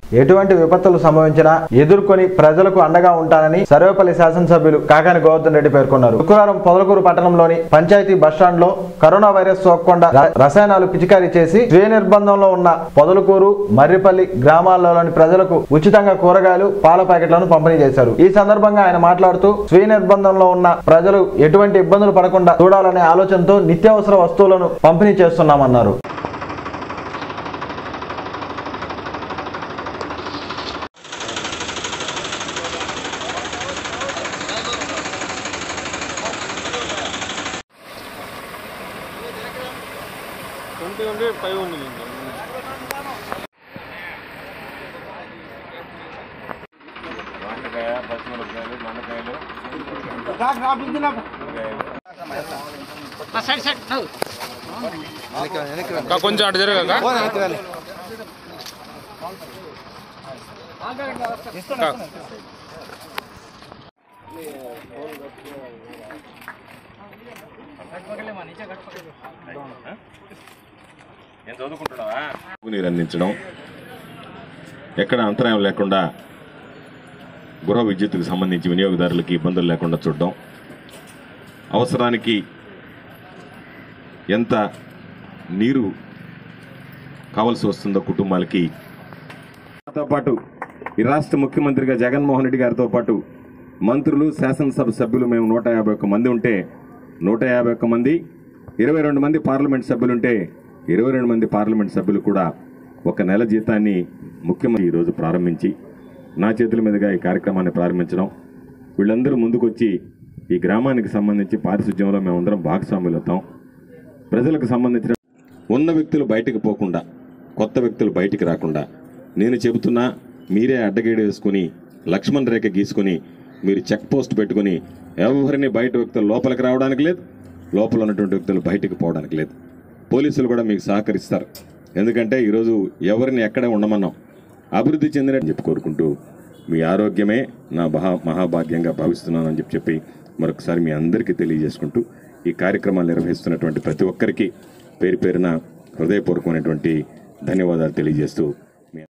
ఎటువంటి విపత్తులు సంభవించినా ఎదుర్కొని ప్రజలకు అండగా ఉంటానని సర్వేపల్లి శాసనసభ్యులు కాకాని గోవర్ధన్ రెడ్డి పేర్కొన్నారు శుక్రవారం పొదలకూరు పట్టణంలోని పంచాయతీ బస్టాండ్ లో కరోనా వైరస్ సోకకుండా ర- రసాయనాలు పిచికారీ చేసి స్వీయ నిర్బంధంలో ఉన్న పొదలకూరు మర్రిపల్లి గ్రామాల్లోని ప్రజలకు ఉచితంగా కూరగాయలు పాల ప్యాకెట్లను పంపిణీ చేశారు ఈ సందర్భంగా ఆయన మాట్లాడుతూ స్వీయ నిర్బంధంలో ఉన్న ప్రజలు ఎటువంటి ఇబ్బందులు పడకుండా చూడాలనే ఆలోచనతో నిత్యావసర వస్తువులను పంపిణీ చేస్తున్నామన్నారు ట్వంటీ ఉండి ఫైవ్ ఉంది వంకాయ పచ్చిమిరపకాయలు బెండకాయలు కొంచెం అటు జరగక నీరు అందించడం ఎక్కడ అంతరాయం లేకుండా గృహ విద్యుత్తుకు సంబంధించి వినియోగదారులకి ఇబ్బందులు లేకుండా చూడడం అవసరానికి ఎంత నీరు కావలసి వస్తుందో కుటుంబాలకి తో పాటు ఈ రాష్ట్ర ముఖ్యమంత్రిగా జగన్మోహన్ రెడ్డి గారితో పాటు మంత్రులు శాసనసభ సభ్యులు మేము నూట యాభై ఒక్క మంది ఉంటే నూట యాభై ఒక్క మంది ఇరవై రెండు మంది పార్లమెంట్ సభ్యులుంటే ఇరవై రెండు మంది పార్లమెంట్ సభ్యులు కూడా ఒక నెల జీతాన్ని ముఖ్యమంత్రి ఈరోజు ప్రారంభించి నా చేతుల మీదుగా ఈ కార్యక్రమాన్ని ప్రారంభించడం వీళ్ళందరూ ముందుకొచ్చి ఈ గ్రామానికి సంబంధించి పారిశుధ్యంలో మేమందరం భాగస్వాములు అవుతాం ప్రజలకు సంబంధించిన ఉన్న వ్యక్తులు బయటకు పోకుండా కొత్త వ్యక్తులు బయటికి రాకుండా నేను చెబుతున్నా మీరే అడ్డగేడు వేసుకుని లక్ష్మణ్ రేఖ గీసుకుని మీరు చెక్ పోస్ట్ పెట్టుకుని ఎవరిని బయట వ్యక్తులు లోపలికి రావడానికి లేదు లోపల ఉన్నటువంటి వ్యక్తులు బయటికి పోవడానికి లేదు పోలీసులు కూడా మీకు సహకరిస్తారు ఎందుకంటే ఈరోజు ఎవరిని ఎక్కడే ఉండమన్నాం అభివృద్ధి చెందినట్టు చెప్పి కోరుకుంటూ మీ ఆరోగ్యమే నా మహా మహాభాగ్యంగా భావిస్తున్నానని చెప్పి చెప్పి మరొకసారి మీ అందరికీ తెలియజేసుకుంటూ ఈ కార్యక్రమాలు నిర్వహిస్తున్నటువంటి ప్రతి ఒక్కరికి పేరు పేరున హృదయపూర్వకమైనటువంటి ధన్యవాదాలు తెలియజేస్తూ